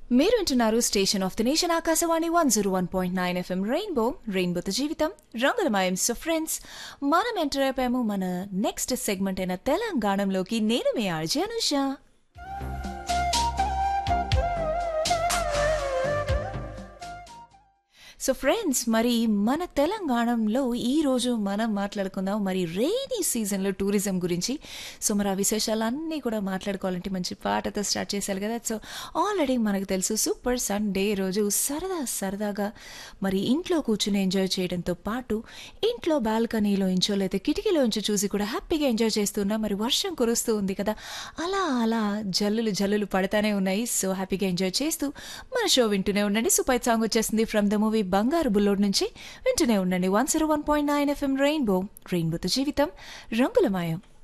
మీరు వింటున్నారు station of the nation Akashvani one zero one point nine FM rainbow రెయిన్బోతో జీవితం రంగులమయం సో ఫ్రెండ్స్ మనం ఎంటర్ అయిపోయాము మన నెక్స్ట్ సెగ్మెంట్ అయిన తెలంగాణలోకి నేను మీ ఆర్జే అనుష సో ఫ్రెండ్స్ మరి మన తెలంగాణలో ఈ రోజు మనం మాట్లాడుకుందాం మరి రెయినీ సీజన్లో టూరిజం గురించి సో మరి ఆ విశేషాలన్నీ కూడా మాట్లాడుకోవాలంటే మంచి పాటతో స్టార్ట్ చేశారు కదా సో ఆల్రెడీ మనకు తెలుసు సూపర్ సండే రోజు సరదా సరదాగా మరి ఇంట్లో కూర్చుని ఎంజాయ్ చేయడంతో పాటు ఇంట్లో బాల్కనీలో ఇంచో లేదా కిటికీలోంచి చూసి కూడా హ్యాపీగా ఎంజాయ్ చేస్తున్నాం మరి వర్షం కురుస్తూ ఉంది కదా అలా అలా జల్లులు జల్లులు పడతానే ఉన్నాయి సో హ్యాపీగా ఎంజాయ్ చేస్తూ మన షో వింటూనే ఉండండి సూపర్ సాంగ్ వచ్చేసింది from the movie Bangaru Bullodu నుంచి వింటూనే ఉండండి one zero one point nine FM rainbow రెయిన్బోతో జీవితం రంగులమయం